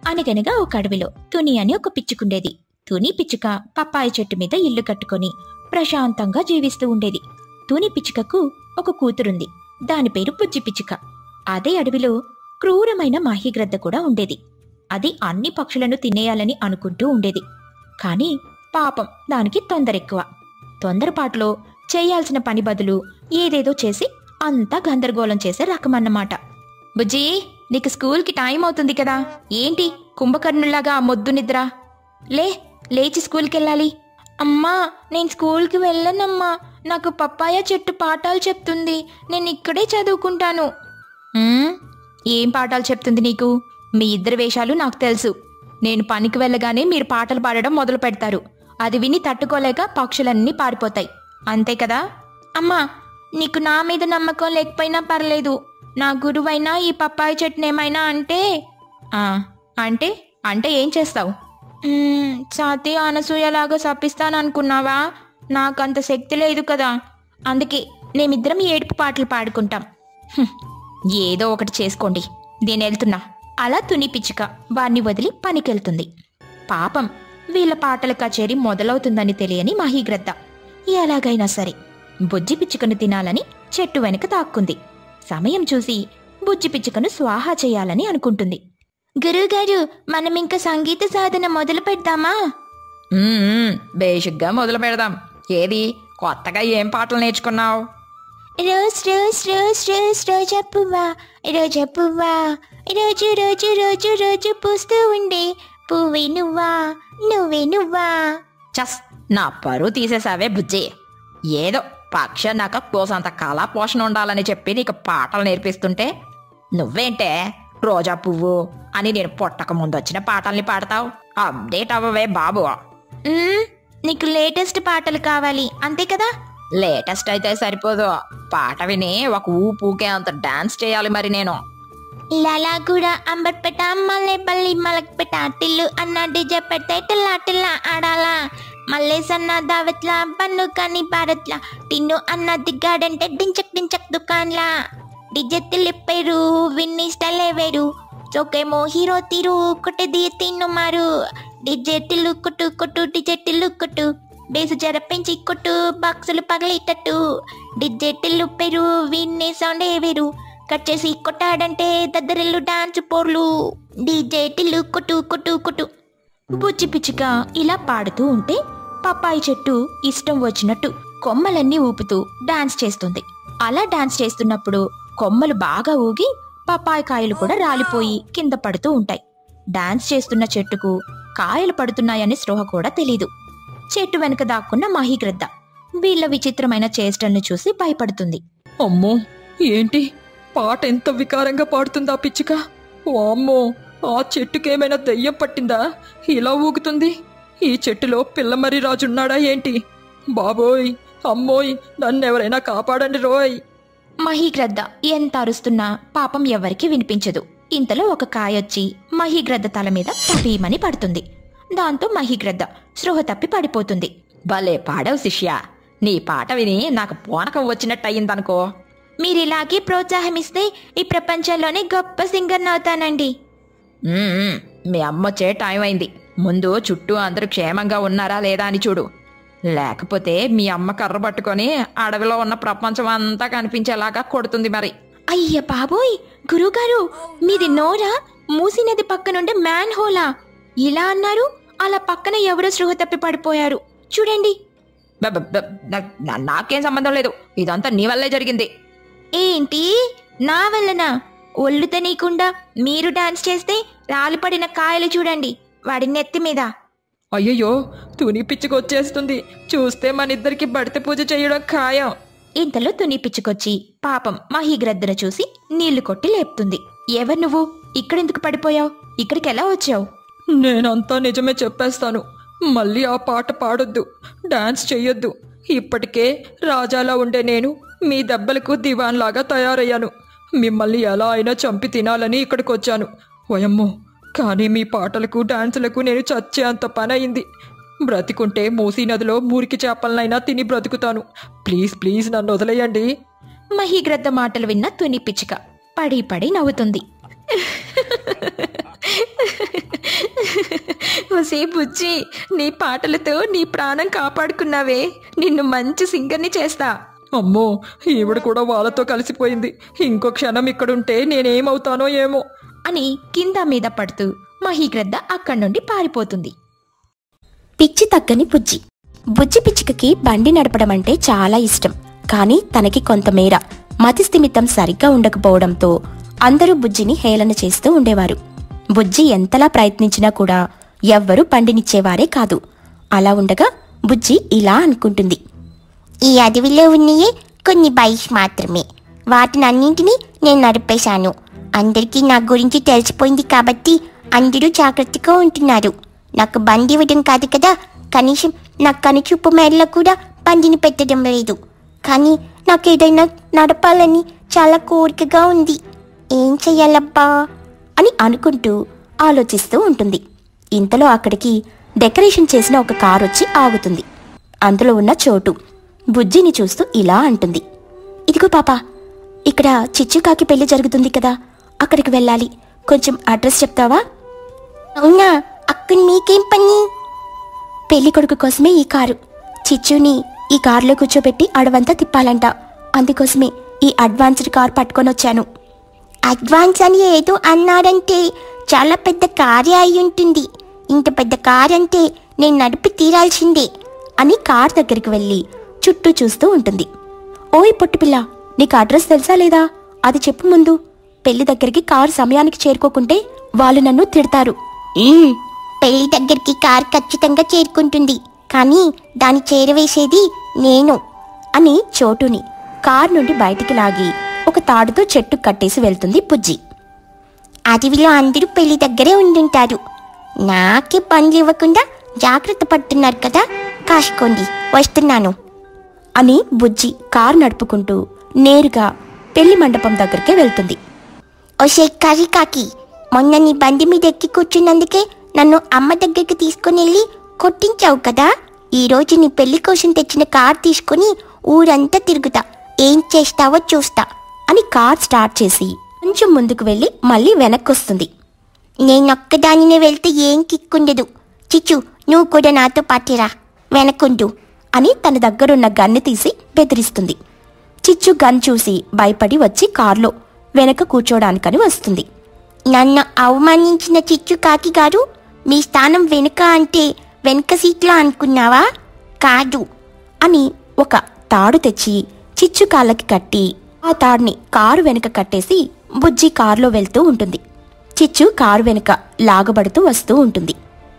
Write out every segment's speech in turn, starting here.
అనగనగా ఒక అడవిలో తుని అని ఒక పిచ్చుకుండేది తుని పిచ్చుక పప్పాయి చెట్టు మీద ఇల్లు కట్టుకొని ప్రశాంతంగా జీవిస్తూ ఉండేది తుని పిచ్చుకకు ఒక కూతురుంది దాని పేరు బుజ్జి పిచ్చుక అదే అడవిలో క్రూరమైన మాహిగ్రద్ద కూడా ఉండేది అది అన్ని పక్షులను తినేయాలని అనుకుంటూ ఉండేది కానీ పాపం దానికి తొందరెక్కువ తొందరపాటులో చేయాల్సిన పని బదులు ఏదేదో చేసి అంతా గందరగోళం చేసే రకమన్నమాట బుజ్జి నీకు స్కూల్కి టైం అవుతుంది కదా ఏంటి కుంభకర్ణుల్లాగా ఆ మొద్దు నిద్ర లే లేచి స్కూల్కి వెళ్ళాలి అమ్మా నేను స్కూల్కి వెళ్ళనమ్మా నాకు పప్పాయ చెట్టు పాఠాలు చెప్తుంది నేను ఇక్కడే చదువుకుంటాను "ఉమ్, ఏం పాఠాలు చెప్తుంది నీకు మీ ఇద్దరి వేషాలు నాకు తెలుసు నేను పనికి వెళ్ళగానే మీరు పాటలు పాడడం మొదలు పెడతారు అది విని తట్టుకోలేక పక్షులన్నీ పారిపోతాయి అంతే కదా అమ్మా నీకు నా మీద నమ్మకం లేకపోయినా పర్లేదు నా గురువైనా ఈ పప్పాయి చెట్టునేమైనా అంటే "ఆ, అంటే అంటే ఏం చేస్తావు సాతి అనసూయలాగా సప్పిస్తాననుకున్నావా నాకంత శక్తి లేదు కదా అందుకే మేమిద్దరం ఏడుపు పాటలు పాడుకుంటాం "హ్మ్, ఏదో ఒకటి చేసుకోండి నేను వెళ్తున్నా అలా తుని పిచ్చుక వాణ్ణి వదిలి పనికెళ్తుంది పాపం వీళ్ళ పాటల కచేరీ మొదలవుతుందని తెలియని మహీగ్రద్ద ఎలాగైనా సరే బుజ్జి పిచ్చుకను తినాలని చెట్టు వెనుక దాక్కుంది సమయం చూసి బుజ్జి పిచ్చుకను స్వాహా చేయాలని అనుకుంటుంది గురుగారు మనం ఇంకా సంగీత సాధన మొదలు పెడదామా బేసిక్గా మొదలు పెడదాం ఏది కొత్తగా ఏం పాటలు నేర్చుకున్నావు రోజ్ రోజ్ రోజ్ రోజ్ రోజా పువ్వా రోజా పువ్వా రోజు రోజు రోజు రోజు పూస్తూ ఉండే పువ్వే నువ్వా నువ్వే నువ్వా చస్ నా పరువు తీసేసావే బుజ్జి ఏదో పక్ష నాకు కోసంత కళా పోషణ ఉండాలని చెప్పి నీకు పాటలు నేర్పిస్తుంటే నువ్వేంటే రోజా పువ్వు అని నేను పుట్టక ముందు వచ్చిన పాటల్ని పాడతావు అప్డేట్ అవ్వవే బాబు మ్మ్, నీకు లేటెస్ట్ పాటలు కావాలి అంతే కదా లేటెస్ట్ అయితే సరిపోదు పాట విని ఒక ఊపూకే అంత డాన్స్ చేయాలి మరి నేను లలా కూడా అంబర్పేట మల్లెపల్లి మలక్పేట టిల్లు అన్న డిజే పెడితే టిల్లా టిల్లా ఆడాలా మల్లేస్ అన్న దావత్లా పన్ను కానీ భారత్లా టిన్ను అన్న దిగ్గాడంటే డించక్ డించక్ దుకాన్లా డిజే తిల్లిప్పేరు విన్ని స్టైలే వేరు చోకేమో హీరో తీరు కొట్టది తిన్ను మారు డిజే టిల్లు కొట్టు కొట్టు డిజే టిల్లు కొట్టు బేసు జర పెంచి కొట్టు బాక్సులు పగలేటట్టు డిజే టిల్లు పేరు విన్నే సౌండే వేరు కట్ చేసి కొట్టాడంటే దద్దరిల్లు డాన్స్ పోర్లు డీజే టిల్లు కొట్టు కొట్టు కొట్టు బుజ్జి పిచ్చుక ఇలా పాడుతూ ఉంటే పప్పాయి చెట్టు ఇష్టం వచ్చినట్టు కొమ్మలన్నీ ఊపుతూ డాన్స్ చేస్తుంది అలా డాన్స్ చేస్తున్నప్పుడు కొమ్మలు బాగా ఊగి పప్పాయి కాయలు కూడా రాలిపోయి కింద పడుతూ ఉంటాయి డాన్స్ చేస్తున్న చెట్టుకు కాయలు పడుతున్నాయని స్పృహ కూడా తెలీదు చెట్టు వెనుక దాక్కున్న మహిగ్రద్ద వీళ్ళ విచిత్రమైన చేష్టల్ని చూసి భయపడుతుంది అమ్మో ఏంటి పాట ఎంత వికారంగా పాడుతుందా పిచ్చుక వామ్మో ఆ చెట్టుకేమైనా దెయ్యం పట్టిందా ఇలా ఊగుతుంది ఈ చెట్టులో పిల్లమర్రి రాజున్నాడా ఏంటి బాబోయ్ అమ్మోయ్ నన్నెవరైనా కాపాడండి రోయ్ మహీగ్రద్ద ఎంత అరుస్తున్నా పాపం ఎవరికి వినిపించదు ఇంతలో ఒక కాయొచ్చి మహీగ్రద్ద తల మీద టపీమని పడుతుంది దాంతో మహీగ్రద్ద స్పృహ తప్పి పడిపోతుంది భలే పాడావు శిష్య నీ పాట విని నాకు పూనకం వచ్చినట్టు అయ్యిందనుకో మీరిలాగే ప్రోత్సాహమిస్తే ఈ ప్రపంచంలోనే గొప్ప సింగర్ అవుతానండి మ్మ్, మీ అమ్మ వచ్చే టైం అయింది ముందు చుట్టూ అందరూ క్షేమంగా ఉన్నారా లేదా అని చూడు లేకపోతే మీ అమ్మ కర్ర పట్టుకొని అడవిలో ఉన్న ప్రపంచం అంతా కనిపించేలాగా కొడుతుంది మరి అయ్య బాబోయ్ గురుగారు మీది నోరా మూసి నది పక్కనుండే మ్యాన్ హోలా ఇలా అన్నారు అలా పక్కన ఎవరో స్పృహ తప్పి పడిపోయారు చూడండి బ- బ- బ- నా- నా- నాకేం సంబంధం లేదు ఇదంతా నీ వల్లే జరిగింది ఏంటి నా వల్లనా ఒళ్ళు తెనీకుండా మీరు డాన్స్ చేస్తే రాలిపడిన కాయలు చూడండి వాడి నెత్తి మీద అయ్యయ్యో తుని పిచ్చుకొచ్చేస్తుంది చూస్తే మన ఇద్దరికి బడిత పూజ చేయడం ఖాయం ఇంతలో తుని పిచ్చుకొచ్చి పాపం మహీగ్రద్దను చూసి నీళ్లు కొట్టి లేపుతుంది ఎవరు నువ్వు ఇక్కడెందుకు పడిపోయావు ఇక్కడికి ఎలా వచ్చావు నేనంతా నిజమే చెప్పేస్తాను మళ్ళీ ఆ పాట పాడొద్దు డాన్స్ చెయ్యొద్దు ఇప్పటికే రాజాలా ఉండే నేను మీ దెబ్బలకు దివాన్లాగా తయారయ్యాను మిమ్మల్ని ఎలా అయినా చంపి తినాలని ఇక్కడికి వచ్చాను వయమ్మో కానీ మీ పాటలకు డాన్సులకు నేను చచ్చే అంత పని అయింది బ్రతికుంటే మూసీ నదిలో మురికి చేపలనైనా తిని బ్రతుకుతాను ప్లీజ్ ప్లీజ్ నన్ను వదిలేయండి మహీగ్రద్ద మాటలు విన్న తుని పిచ్చుక పడి పడి నవ్వుతుంది ఒసే బుజ్జి నీ పాటలతో నీ ప్రాణం కాపాడుకున్నావే నిన్ను మంచి సింగర్ని చేస్తా అమ్మో ఈవిడ కూడా వాళ్ళతో కలిసిపోయింది ఇంకో క్షణం ఇక్కడుంటే నేనేమవుతానో ఏమో అని కింద మీద పడుతూ మహీగ్రద్ద అక్కడి నుండి పారిపోతుంది పిచ్చి తగ్గని బుజ్జి బుజ్జి పిచ్చుకకి బండి నడపడం అంటే చాలా ఇష్టం కానీ తనకి కొంతమేర మతిస్థిమితం సరిగ్గా ఉండకపోవడంతో అందరూ బుజ్జిని హేళన చేస్తూ ఉండేవారు బుజ్జి ఎంతలా ప్రయత్నించినా కూడా ఎవ్వరూ బండినిచ్చేవారే కాదు అలా ఉండగా బుజ్జి ఇలా అనుకుంటుంది ఈ అడవిలో ఉన్నయే కొన్ని బైక్స్ మాత్రమే వాటిని అన్నింటినీ నేను నడిపేశాను అందరికీ నా గురించి తెలిసిపోయింది కాబట్టి అందరూ జాగ్రత్తగా ఉంటున్నారు నాకు బండి ఇవ్వడం కాదు కదా కనీసం నా కనుచూపు మేరలో కూడా బండిని పెట్టడం లేదు కానీ నాకు ఏదైనా నడపాలని చాలా కోరికగా ఉంది ఏం చెయ్యాలబ్బా అని అనుకుంటూ ఆలోచిస్తూ ఉంటుంది ఇంతలో అక్కడికి డెకరేషన్ చేసిన ఒక కారు వచ్చి ఆగుతుంది అందులో ఉన్న చోటు బుజ్జిని చూస్తూ ఇలా అంటుంది ఇదిగో పాప ఇక్కడ చిచ్చుకాకి పెళ్లి జరుగుతుంది కదా అక్కడికి వెళ్ళాలి కొంచెం అడ్రస్ చెప్తావా అవునా అక్కడ మీకేం పని పెళ్లి కొడుకు కోసమే ఈ కారు చిచ్చుని ఈ కారులో కూర్చోబెట్టి అడవంతా తిప్పాలంట అందుకోసమే ఈ అడ్వాన్స్డ్ కార్ పట్టుకొని వచ్చాను అడ్వాన్స్ అని ఏదో అన్నారంటే చాలా పెద్ద కార్య అయి ఉంటుంది ఇంత పెద్ద కార్ అంటే నేను నడిపి తీరాల్సిందే అని కార్ దగ్గరికి వెళ్ళి చుట్టూ చూస్తూ ఉంటుంది ఓయ్ పొట్టిపిల్ల నీకు అడ్రస్ తెలుసా లేదా అది చెప్పు ముందు పెళ్లి దగ్గరికి కారు సమయానికి చేరుకోకుంటే వాళ్ళు నన్ను తిడతారు మ్మ్, పెళ్లి దగ్గరికి కార్ ఖచ్చితంగా చేరుకుంటుంది కానీ దాన్ని చేరవేసేది నేను అని చోటుని కార్ నుండి బయటికి లాగి ఒక తాడుతో చెట్టు కట్టేసి వెళ్తుంది బుజ్జి అడవిలో అందరూ పెళ్లి దగ్గరే ఉండుంటారు నాకే పనులు ఇవ్వకుండా జాగ్రత్త పడుతున్నారు కదా కాసుకోండి వస్తున్నాను అని బుజ్జి కారు నడుపుకుంటూ నేరుగా పెళ్లి మండపం దగ్గరికి వెళ్తుంది ఒసే కర్రీ కాకి మొన్న నీ బండి మీద ఎక్కి కూర్చున్నందుకే నన్ను అమ్మ దగ్గరికి తీసుకుని వెళ్ళి కొట్టించావు కదా ఈ రోజు నీ పెళ్లి కోసం తెచ్చిన కార్ తీసుకుని ఊరంతా తిరుగుతా ఏం చేస్తావో చూస్తా అని కార్ స్టార్ట్ చేసి కొంచెం ముందుకు వెళ్ళి మళ్ళీ వెనక్కొస్తుంది నేనొక్కదానినే వెళ్తే ఏం కిక్కుండదు చిచ్చు నువ్వు కూడా నాతో పాటిరా వెనకుండు అని తన దగ్గరున్న గన్ను తీసి బెదిరిస్తుంది చిచ్చు గన్ చూసి భయపడి వచ్చి కార్లో వెనక కూర్చోడానికని వస్తుంది నన్ను అవమానించిన చిచ్చు కాకి గారు మీ స్థానం వెనుక అంటే వెనుక సీట్లో అనుకున్నావా కాదు అని ఒక తాడు తెచ్చి చిచ్చు కాళ్ళకి కట్టి ఆ తాడుని కారు వెనుక కట్టేసి బుజ్జి కారులో వెళ్తూ ఉంటుంది చిచ్చు కారు వెనుక లాగబడుతూ వస్తూ ఉంటుంది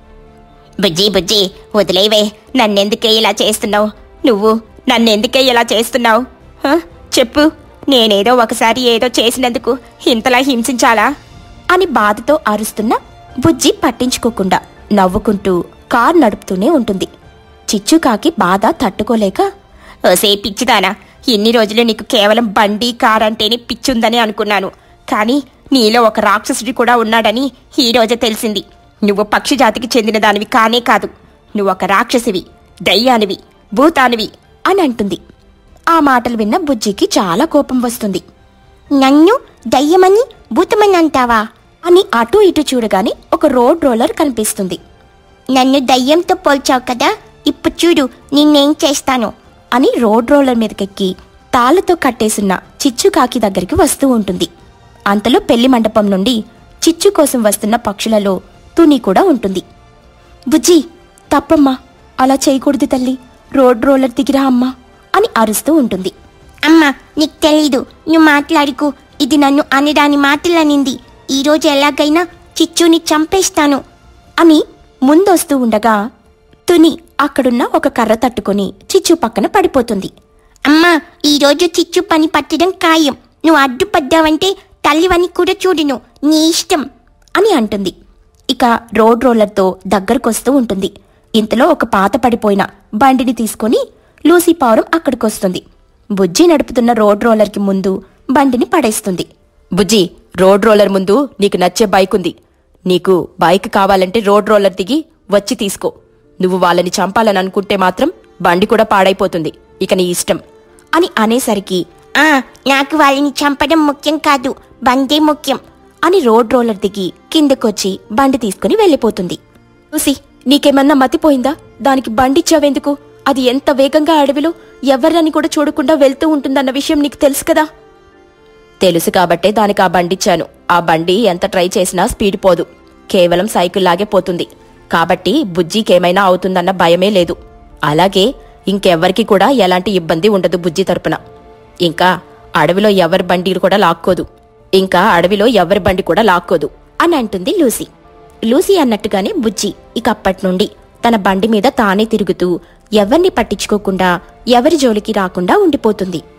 బుజ్జి బుజ్జి వదిలేవే నన్నెందుకే ఇలా చేస్తున్నావు నువ్వు నన్నెందుకే ఇలా చేస్తున్నావు హ? చెప్పు నేనేదో ఒకసారి ఏదో చేసినందుకు ఇంతలా హింసించాలా అని బాధతో అరుస్తున్న బుజ్జి పట్టించుకోకుండా నవ్వుకుంటూ కారు నడుపుతూనే ఉంటుంది చిచ్చుకాకి బాధ తట్టుకోలేక ఓసే పిచ్చిదానా ఇన్ని రోజులు నీకు కేవలం బండి కార్ అంటేనే పిచ్చుందని అనుకున్నాను కానీ నీలో ఒక రాక్షసుడి కూడా ఉన్నాడని ఈ రోజే తెలిసింది నువ్వు పక్షి జాతికి చెందిన దానివి కానే కాదు నువ్వు ఒక రాక్షసివి దయ్యానివి భూతానివి అని అంటుంది ఆ మాటలు విన్న బుజ్జికి చాలా కోపం వస్తుంది నన్ను దయ్యమని భూతమని అంటావా అని అటు ఇటు చూడగానే ఒక రోడ్ రోలర్ కనిపిస్తుంది నన్ను దయ్యంతో పోల్చావు కదా ఇప్పుడు చూడు నిన్నేం చేస్తాను అని రోడ్ రోలర్ మీదకెక్కి తాళ్లతో కట్టేసిన చిచ్చుకాకి దగ్గరికి వస్తూ ఉంటుంది అంతలో పెళ్లి మండపం నుండి చిచ్చు కోసం వస్తున్న పక్షులలో తుని కూడా ఉంటుంది బుజ్జి తప్పమ్మా అలా చేయకూడదు తల్లి రోడ్ రోలర్ దిగిరా అమ్మా అని అరుస్తూ ఉంటుంది అమ్మా నీకు తెలీదు నువ్వు మాట్లాడుకు ఇది నన్ను అనడాని మాటలనింది ఈరోజు ఎలాగైనా చిచ్చుని చంపేస్తాను అని ముందొస్తూ ఉండగా తుని అక్కడున్న ఒక కర్ర తట్టుకొని చిచ్చు పక్కన పడిపోతుంది అమ్మా ఈరోజు చిచ్చు పని పట్టడం ఖాయం నువ్వు అడ్డుపడ్డావంటే తల్లివని కూడా చూడును నీ ఇష్టం అని అంటుంది ఇక రోడ్ రోలర్తో దగ్గరకొస్తూ ఉంటుంది ఇంతలో ఒక పాత పడిపోయిన బండిని తీసుకొని లూసీ పావురం అక్కడికొస్తుంది బుజ్జి నడుపుతున్న రోడ్ రోలర్కి ముందు బండిని పడేస్తుంది బుజ్జి రోడ్ రోలర్ ముందు నీకు నచ్చే బైక్ ఉంది నీకు బైక్ కావాలంటే రోడ్ రోలర్ దిగి వచ్చి తీసుకో నువ్వు వాళ్ళని చంపాలని అనుకుంటే మాత్రం బండి కూడా పాడైపోతుంది ఇక నీ ఇష్టం అని అనేసరికి ఆ నాకు వాళ్ళని చంపడం ముఖ్యం కాదు బందే ముఖ్యం అని రోడ్ రోలర్ దిగి కిందకొచ్చి బండి తీసుకుని వెళ్ళిపోతుంది లూసీ నీకేమన్నా మతిపోయిందా దానికి బండిచ్చావెందుకు అది ఎంత వేగంగా అడవిలో ఎవరని కూడా చూడకుండా వెళ్తూ ఉంటుందన్న విషయం నీకు తెలుసు కదా తెలుసు కాబట్టే దానికి ఆ బండిచ్చాను ఆ బండి ఎంత ట్రై చేసినా స్పీడ్ పోదు కేవలం సైకిల్ లాగే పోతుంది కాబట్టి బుజ్జికేమైనా అవుతుందన్న భయమే లేదు అలాగే ఇంకెవ్వరికి కూడా ఎలాంటి ఇబ్బంది ఉండదు బుజ్జి తరపున ఇంకా అడవిలో ఎవరి బండి కూడా లాక్కోదు ఇంకా అడవిలో ఎవరి బండి కూడా లాక్కోదు అని అంటుంది లూసీ లూసీ అన్నట్టుగానే బుజ్జి ఇక అప్పటి నుండి తన బండి మీద తానే తిరుగుతూ ఎవరిని పట్టించుకోకుండా ఎవరి జోలికి రాకుండా ఉండిపోతుంది